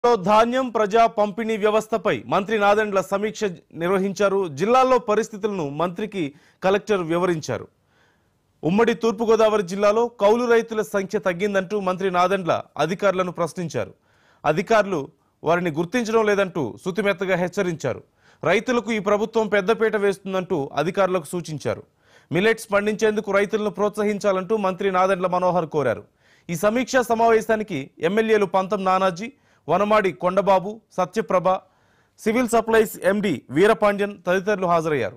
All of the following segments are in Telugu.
లో ధాన్యం ప్రజా పంపిణీ వ్యవస్థపై మంత్రి నాదెండ్ల సమీక్ష నిర్వహించారు జిల్లాలో పరిస్థితులను మంత్రికి కలెక్టర్ వివరించారు ఉమ్మడి తూర్పుగోదావరి జిల్లాలో కౌలు రైతుల సంఖ్య తగ్గిందంటూ మంత్రి నాదెండ్ల అధికారులను ప్రశ్నించారు అధికారులు వారిని గుర్తించడం లేదంటూ సుతిమెత్తగా హెచ్చరించారు రైతులకు ఈ ప్రభుత్వం పెద్దపీట వేస్తుందంటూ అధికారులకు సూచించారు మిలెట్స్ పండించేందుకు రైతులను ప్రోత్సహించాలంటూ మంత్రి నాదెండ్ల మనోహర్ కోరారు ఈ సమీక్షా సమావేశానికి ఎమ్మెల్యేలు Pantham Nanaji Vanamadi Kondababu Satyaprabha civil supplies MD Veerapandian తదితరులు హాజరయ్యారు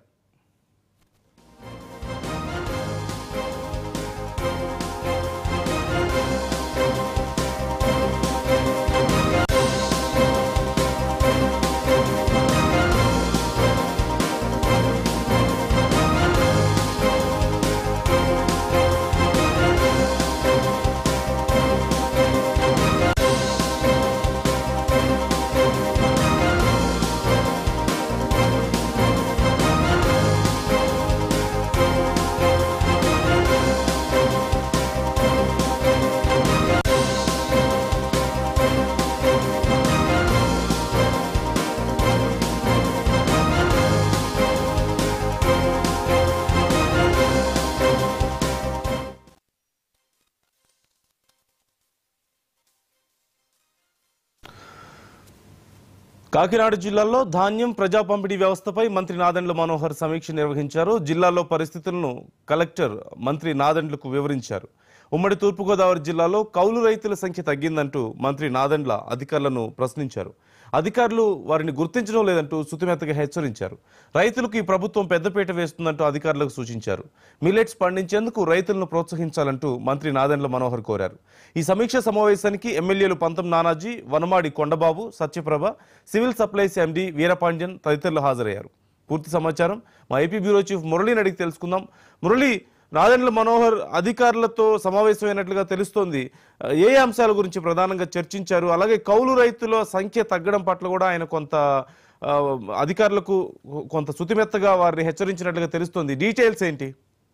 కాకినాడ జిల్లాలో ధాన్యం ప్రజా పంపిణీ వ్యవస్థపై మంత్రి నాదెండ్ల మనోహర్ సమీక్ష నిర్వహించారు జిల్లాలో పరిస్థితులను కలెక్టర్ మంత్రి నాదెండ్లకు వివరించారు ఉమ్మడి తూర్పుగోదావరి జిల్లాలో కౌలు రైతుల సంఖ్య తగ్గిందంటూ మంత్రి నాదెండ్ల అధికారులను ప్రశ్నించారు అధికారులు వారిని గుర్తించడం లేదంటూ సుతిమెత్తగా హెచ్చరించారు రైతులకు ఈ ప్రభుత్వం పెద్దపీట వేస్తుందంటూ అధికారులకు సూచించారు మిల్లెట్స్ పండించేందుకు రైతులను ప్రోత్సహించాలంటూ మంత్రి నాదెండ్ల మనోహర్ కోరారు ఈ సమీక్ష సమావేశానికి ఎమ్మెల్యేలు Pantham Nanaji Vanamadi Kondababu Satyaprabha civil supplies MD Veerapandian తదితరులు హాజరయ్యారు పూర్తి సమాచారం మా ఏపీ బ్యూరో చీఫ్ మురళిని అడిగి తెలుసుకుందాం మురళి నాదెండ్ల మనోహర్ అధికారులతో సమావేశమైనట్లుగా తెలుస్తోంది ఏ అంశాల గురించి ప్రధానంగా చర్చించారు అలాగే కౌలు రైతుల సంఖ్య తగ్గడం పట్ల కూడా ఆయన కొంత ఆ, అధికారులకు కొంత శుతిమెత్తగా వారిని హెచ్చరించినట్లుగా తెలుస్తోంది డీటెయిల్స్ ఏంటి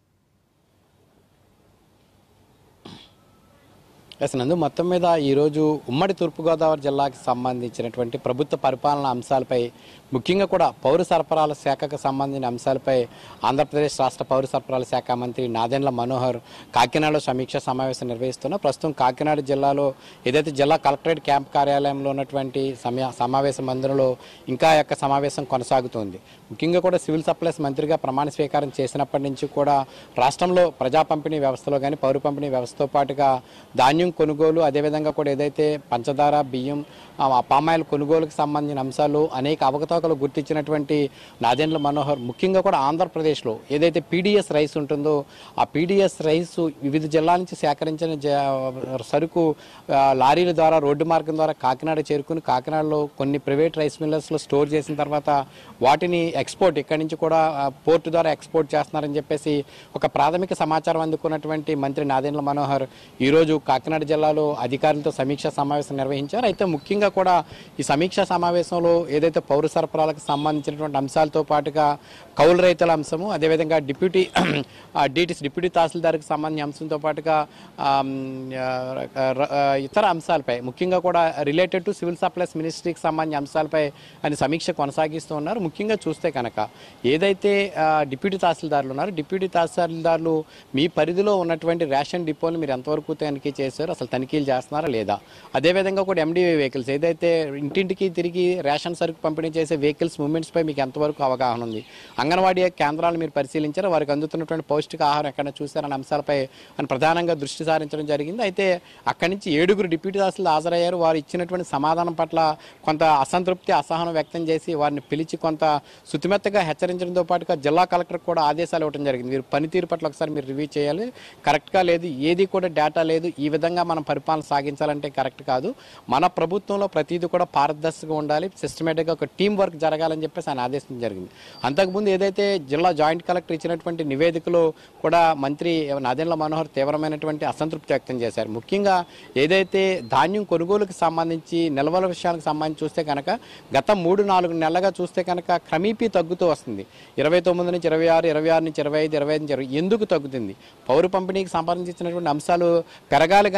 ఎస్ నందు మొత్తం మీద ఈరోజు ఉమ్మడి తూర్పుగోదావరి జిల్లాకి సంబంధించినటువంటి ప్రభుత్వ పరిపాలన అంశాలపై ముఖ్యంగా కూడా పౌర సరఫరాల శాఖకు సంబంధించిన అంశాలపై ఆంధ్రప్రదేశ్ రాష్ట్ర పౌర సరఫరాల శాఖ మంత్రి నాదెండ్ల మనోహర్ కాకినాడలో సమీక్ష సమావేశం నిర్వహిస్తున్న ప్రస్తుతం కాకినాడ జిల్లాలో ఏదైతే జిల్లా కలెక్టరేట్ క్యాంప్ కార్యాలయంలో ఉన్నటువంటి సమయ సమావేశ మందిరంలో ఇంకా యొక్క సమావేశం కొనసాగుతోంది ముఖ్యంగా కూడా సివిల్ సప్లైస్ మంత్రిగా ప్రమాణ స్వీకారం చేసినప్పటి నుంచి కూడా రాష్ట్రంలో ప్రజా పంపిణీ వ్యవస్థలో కానీ పౌర పంపిణీ వ్యవస్థతో పాటుగా ధాన్యం కొనుగోలు అదేవిధంగా కూడా ఏదైతే పంచదార బియ్యం ఆ, పామాయిల్ కొనుగోలుకు సంబంధించిన అంశాలు అనేక అవకతవకలు గుర్తించినటువంటి నాదెండ్ల మనోహర్ ముఖ్యంగా కూడా ఆంధ్రప్రదేశ్లో ఏదైతే పీడిఎస్ రైస్ ఉంటుందో ఆ పీడిఎస్ రైస్ వివిధ జిల్లాల నుంచి సేకరించిన జ- సరుకు ఆ, లారీల ద్వారా రోడ్డు మార్గం ద్వారా కాకినాడ చేరుకుని కాకినాడలో కొన్ని ప్రైవేట్ రైస్ మిల్లర్స్లో స్టోర్ చేసిన తర్వాత వాటిని ఎక్స్పోర్ట్ ఇక్కడి నుంచి కూడా ఆ, పోర్టు ద్వారా ఎక్స్పోర్ట్ చేస్తున్నారని చెప్పేసి ఒక ప్రాథమిక సమాచారం అందుకున్నటువంటి మంత్రి నాదెండ్ల మనోహర్ ఈరోజు కాకినాడ జిల్లాలో అధికారులతో సమీక్షా సమావేశం నిర్వహించారు అయితే ముఖ్యంగా కూడా ఈ సమీక్షా సమావేశంలో ఏదైతే పౌర సరఫరాలకు సంబంధించినటువంటి అంశాలతో పాటుగా కౌలు రైతుల అంశము అదేవిధంగా డిప్యూటీ డీటీస్ డిప్యూటీ తహసీల్దార్కి సంబంధించిన అంశంతో పాటుగా ఆమ్, ఆ, ర- ఆ, ఇతర అంశాలపై ముఖ్యంగా కూడా రిలేటెడ్ టు సివిల్ సప్లైస్ మినిస్ట్రీకి సంబంధించిన అంశాలపై ఆయన సమీక్ష కొనసాగిస్తూ ఉన్నారు ముఖ్యంగా చూస్తే కనుక ఏదైతే ఆ, డిప్యూటీ తహసీల్దారులు ఉన్నారో డిప్యూటీ తహసీల్దారులు మీ పరిధిలో ఉన్నటువంటి రేషన్ డిపోలు మీరు ఎంతవరకు తనిఖీ చేశారు అసలు తనిఖీలు చేస్తున్నారా లేదా అదేవిధంగా కూడా ఎండివి వెహికల్స్ ఏదైతే ఇంటింటికి తిరిగి రేషన్ సరుకు పంపిణీ చేసే వెహికల్స్ మూవ్మెంట్స్ పై మీకు ఎంతవరకు అవగాహన ఉంది అంగన్వాడీ కేంద్రాలు మీరు పరిశీలించారు వారికి అందుతున్నటువంటి పౌష్టిక ఆహారం ఎక్కడ చూశారన్న అంశాలపై ఆయన ప్రధానంగా దృష్టి సారించడం జరిగింది అయితే అక్కడి నుంచి ఏడుగురు డిప్యూటీ తహసీల్దార్ హాజరయ్యారు వారు ఇచ్చినటువంటి సమాధానం పట్ల కొంత అసంతృప్తి అసహనం వ్యక్తం చేసి వారిని పిలిచి కొంత శుతిమెత్తగా హెచ్చరించడంతో పాటుగా జిల్లా కలెక్టర్ కూడా ఆదేశాలు ఇవ్వడం జరిగింది మీరు పనితీరు పట్ల ఒకసారి మీరు రివ్యూ చేయాలి కరెక్ట్గా లేదు ఏది కూడా డేటా లేదు ఈ విధంగా మనం పరిపాలన సాగించాలంటే కరెక్ట్ కాదు మన ప్రభుత్వంలో ప్రతిదీ కూడా పారదర్శకంగా ఉండాలి సిస్టమేటిక్గా ఒక టీం వర్క్ జరగాలని చెప్పేసి ఆయన ఆదేశించడం జరిగింది అంతకుముందు ఏదైతే జిల్లా జాయింట్ కలెక్టర్ ఇచ్చినటువంటి నివేదికలో కూడా మంత్రి నాదెండ్ల మనోహర్ తీవ్రమైనటువంటి అసంతృప్తి వ్యక్తం చేశారు ముఖ్యంగా ఏదైతే ధాన్యం కొనుగోలుకు సంబంధించి నిల్వల విషయానికి సంబంధించి చూస్తే కనుక గత మూడు నాలుగు నెలలుగా చూస్తే కనుక క్రమీపీ తగ్గుతూ వస్తుంది ఇరవై తొమ్మిది నుంచి ఇరవై ఆరు ఇరవై ఆరు నుంచి ఇరవై ఐదు ఇరవై ఐదు నుంచి ఇరవై ఎందుకు తగ్గుతుంది పౌర పంపిణీకి సంబంధించినటువంటి అంశాలు పెరగాలి కానీ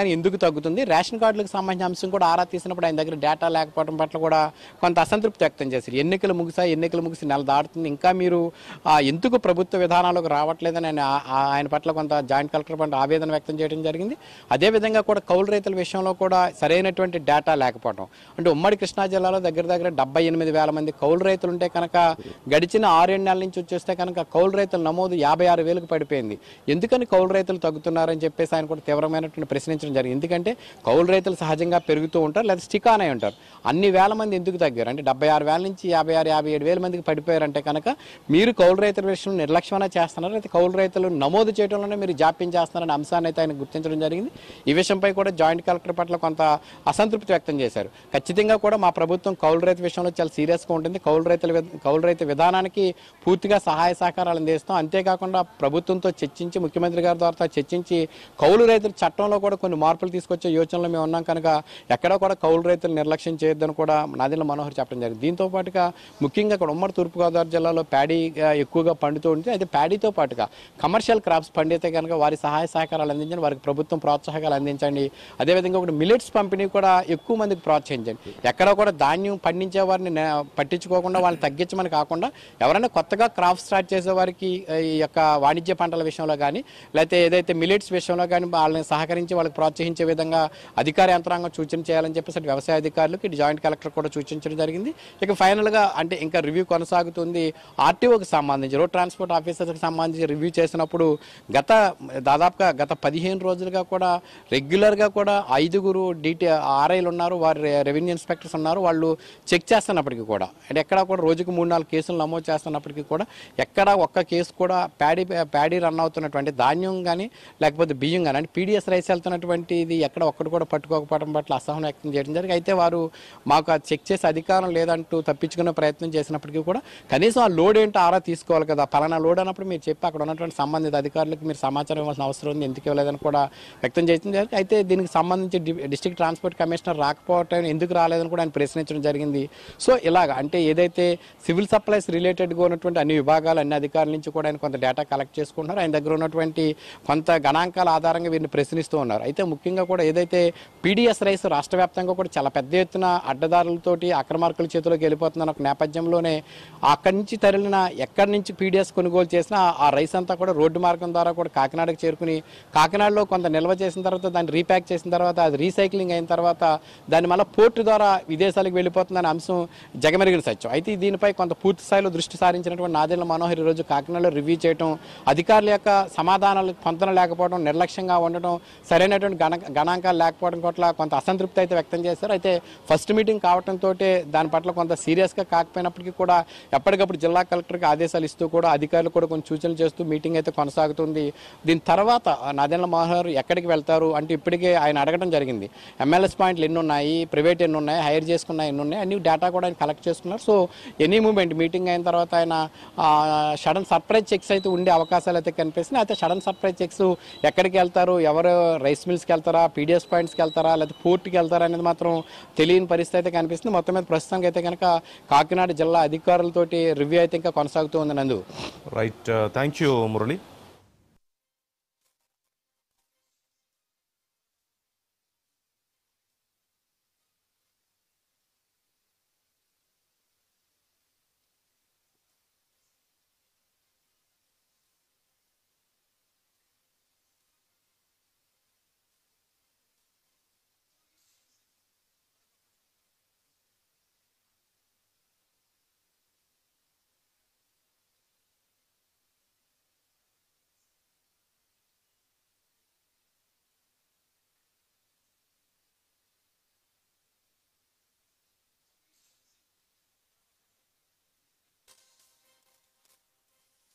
కానీ ఎందుకు తగ్గుతుంది రేషన్ కార్డులకు సంబంధించిన అంశం కూడా ఆరా తీసినప్పుడు ఆయన దగ్గర డేటా లేకపోవడం పట్ల కూడా కొంత అసంతృప్తి వ్యక్తం చేశారు ఎన్నికలు ముగిసా ఎన్నికలు ముగిసి నెల దాటుతుంది ఇంకా మీరు ఆ, ఎందుకు ప్రభుత్వ విధానాలకు రావట్లేదని ఆయన ఆ- ఆ- ఆయన పట్ల కొంత జాయింట్ కలెక్టర్ పట్ల ఆవేదన వ్యక్తం చేయడం జరిగింది అదేవిధంగా కూడా కౌలు రైతుల విషయంలో కూడా సరైనటువంటి డేటా లేకపోవడం అంటే ఉమ్మడి కృష్ణా జిల్లాలో దగ్గర దగ్గర డెబ్బై ఎనిమిది వేల మంది కౌలు రైతులు ఉంటే కనుక గడిచిన ఆరేడు నెలల నుంచి వచ్చేస్తే కనుక కౌలు రైతుల నమోదు యాభై ఆరు వేలకు పడిపోయింది ఎందుకని కౌలు రైతులు తగ్గుతున్నారని చెప్పేసి ఆయన కూడా తీవ్రమైనటువంటి ప్రశ్నించడం జరిగింది ఎందుకంటే కౌలు రైతులు సహజంగా పెరుగుతూ ఉంటారు లేదా స్టిక్ ఆన్ అయి ఉంటారు అన్ని వేల మంది ఎందుకు తగ్గారు అంటే డెబ్బై ఆరు వేల నుంచి యాభై ఆరు యాభై ఏడు వేల మందికి పడిపోయారంటే కనుక మీరు కౌలు రైతుల విషయంలో నిర్లక్ష్యమైనా చేస్తున్నారు అయితే కౌలు రైతులు నమోదు చేయడంలోనే మీరు జాప్యం చేస్తున్నారనే అంశాన్ని అయితే ఆయన గుర్తించడం జరిగింది ఈ విషయంపై కూడా జాయింట్ కలెక్టర్ పట్ల కొంత అసంతృప్తి వ్యక్తం చేశారు ఖచ్చితంగా కూడా మా ప్రభుత్వం కౌలు రైతు విషయంలో చాలా సీరియస్గా ఉంటుంది కౌలు రైతుల విధ- కౌలు రైతు విధానానికి పూర్తిగా సహాయ సహకారాలు అందిస్తాం అంతేకాకుండా ప్రభుత్వంతో చర్చించి ముఖ్యమంత్రి గారి ద్వారా చర్చించి కౌలు రైతుల చట్టంలో కూడా కొన్ని మార్పులు తీసుకొచ్చే యోచనలో మేము ఉన్నాం కనుక ఎక్కడా కూడా కౌలు రైతులు నిర్లక్ష్యం చేయొద్దని కూడా నాదిల మనోహర్ చెప్పడం జరిగింది దీంతో పాటుగా ముఖ్యంగా ఇక్కడ ఉమ్మడి తూర్పుగోదావరి జిల్లాలో ప్యాడీ ఆ, ఎక్కువగా పండుతూ ఉంటుంది అయితే ప్యాడీతో పాటుగా కమర్షియల్ క్రాప్స్ పండితే కనుక వారి సహాయ సహకారాలు అందించండి వారికి ప్రభుత్వం ప్రోత్సాహకాలు అందించండి అదేవిధంగా ఒకటి మిలెట్స్ పంపిణీ కూడా ఎక్కువ మందికి ప్రోత్సహించండి ఎక్కడ కూడా ధాన్యం పండించే వారిని నే- పట్టించుకోకుండా వాళ్ళని తగ్గించమని కాకుండా ఎవరైనా కొత్తగా క్రాప్ స్టార్ట్ చేసే వారికి ఆ, ఈ యొక్క వాణిజ్య పంటల విషయంలో కానీ లేకపోతే ఏదైతే మిలెట్స్ విషయంలో కానీ వాళ్ళని సహకరించి వాళ్ళకి ప్రోత్సహించే విధంగా అధికార యంత్రాంగం సూచన చేయాలని చెప్పేసి అటు వ్యవసాయ అధికారులకు ఇటు జాయింట్ కలెక్టర్ కూడా సూచించడం జరిగింది ఇక ఫైనల్గా అంటే ఇంకా రివ్యూ కొనసాగుతుంది ఆర్టీఓకి సంబంధించి రోడ్ ట్రాన్స్పోర్ట్ ఆఫీసర్స్కి సంబంధించి రివ్యూ చేసినప్పుడు గత దాదాపుగా గత పదిహేను రోజులుగా కూడా రెగ్యులర్గా కూడా ఐదుగురు డీటీ ఆర్ఐలు ఉన్నారు వారి రెవెన్యూ ఇన్స్పెక్టర్స్ ఉన్నారు వాళ్ళు చెక్ చేస్తున్నప్పటికీ కూడా అంటే ఎక్కడ కూడా రోజుకు మూడు నాలుగు కేసులు నమోదు చేస్తున్నప్పటికీ కూడా ఎక్కడ ఒక్క కేసు కూడా ప్యాడీ ప్యాడీ రన్ అవుతున్నటువంటి ధాన్యం కానీ లేకపోతే బియ్యం కానీ అంటే పీడిఎస్ రైస్ వెళ్తున్నటువంటి ఇది ఎక్కడ ఒక్కటి కూడా పట్టుకోకపోవడం పట్ల అసహనం వ్యక్తం చేయడం జరిగింది అయితే వారు మాకు అది చెక్ చేసే అధికారం లేదంటూ తప్పించుకునే ప్రయత్నం చేసినప్పటికీ కూడా కనీసం ఆ లోడ్ ఏంటో ఆరా తీసుకోవాలి కదా పలానా లోడ్ అన్నప్పుడు మీరు చెప్పి అక్కడ ఉన్నటువంటి సంబంధిత అధికారులకు మీరు సమాచారం ఇవ్వాల్సిన అవసరం ఉంది ఎందుకు ఇవ్వలేదని కూడా వ్యక్తం చేయడం జరిగింది అయితే దీనికి సంబంధించి డి- డిస్ట్రిక్ట్ ట్రాన్స్పోర్ట్ కమిషనర్ రాకపోవటం ఎందుకు రాలేదని కూడా ఆయన ప్రశ్నించడం జరిగింది సో ఇలాగ అంటే ఏదైతే సివిల్ సప్లైస్ రిలేటెడ్గా ఉన్నటువంటి అన్ని విభాగాలు అన్ని అధికారుల నుంచి కూడా ఆయన కొంత డేటా కలెక్ట్ చేసుకుంటున్నారు ఆయన దగ్గర ఉన్నటువంటి కొంత గణాంకాల ఆధారంగా వీరిని ప్రశ్నిస్తూ ఉన్నారు అయితే ముఖ్యంగా కూడా ఏదైతే పీడిఎస్ రైస్ రాష్ట్ర వ్యాప్తంగా కూడా చాలా పెద్ద ఎత్తున అడ్డదారులతోటి అక్రమార్కుల చేతిలోకి వెళ్ళిపోతుందన్న ఒక నేపథ్యంలోనే అక్కడి నుంచి తరలిన ఎక్కడి నుంచి పీడిఎస్ కొనుగోలు చేసినా ఆ రైస్ అంతా కూడా రోడ్డు మార్గం ద్వారా కూడా కాకినాడకు చేరుకుని కాకినాడలో కొంత నిల్వ చేసిన తర్వాత దాన్ని రీప్యాక్ చేసిన తర్వాత అది రీసైక్లింగ్ అయిన తర్వాత దాన్ని మళ్ళీ పోర్టు ద్వారా విదేశాలకు వెళ్ళిపోతుందనే అంశం జగమెరిగిన సత్యం అయితే దీనిపై కొంత పూర్తి స్థాయిలో దృష్టి సారించినటువంటి నాదెళ్ల మనోహర్ ఈరోజు కాకినాడలో రివ్యూ చేయడం అధికారుల యొక్క సమాధానాలు పొంతన లేకపోవడం నిర్లక్ష్యంగా ఉండటం సరైనటువంటి గణ గణాంకాలు లేకపోవడం పట్ల కొంత అసంతృప్తి అయితే వ్యక్తం చేశారు అయితే ఫస్ట్ మీటింగ్ కావడంతో దాని పట్ల కొంత సీరియస్గా కాకపోయినప్పటికీ కూడా ఎప్పటికప్పుడు జిల్లా కలెక్టర్కి ఆదేశాలు ఇస్తూ కూడా అధికారులు కూడా కొన్ని సూచనలు చేస్తూ మీటింగ్ అయితే కొనసాగుతుంది దీని తర్వాత నాదెళ్ల మనోహర్ ఎక్కడికి వెళ్తారు అంటే ఇప్పటికే ఆయన అడగడం జరిగింది ఎంఎల్ఎస్ పాయింట్లు ఎన్ని ఉన్నాయి ప్రైవేట్ ఎన్ని ఉన్నాయి హైర్ చేసుకున్న ఎన్ని ఉన్నాయి అన్ని డేటా కూడా ఆయన కలెక్ట్ చేసుకున్నారు సో ఎనీ మూమెంట్ మీటింగ్ అయిన తర్వాత ఆయన సడన్ సర్ప్రైజ్ చెక్స్ అయితే ఉండే అవకాశాలు అయితే కనిపిస్తున్నాయి అయితే సడన్ సర్ప్రైజ్ చెక్స్ ఎక్కడికి వెళ్తారు ఎవరు రైస్ మిల్స్కి వెళ్తారా పీడిఎస్ పాయింట్స్కి వెళ్తారా లేదా పోర్ట్కి వెళ్తారా అనేది మాత్రం తెలియని పరిస్థితి అయితే కనిపిస్తుంది మొత్తం మీద ప్రస్తుతానికి అయితే కనుక కాకినాడ జిల్లా అధికారులతోటి రివ్యూ అయితే ఇంకా కొనసాగుతూ ఉంది నందు రైట్ థ్యాంక్ యూ మురళి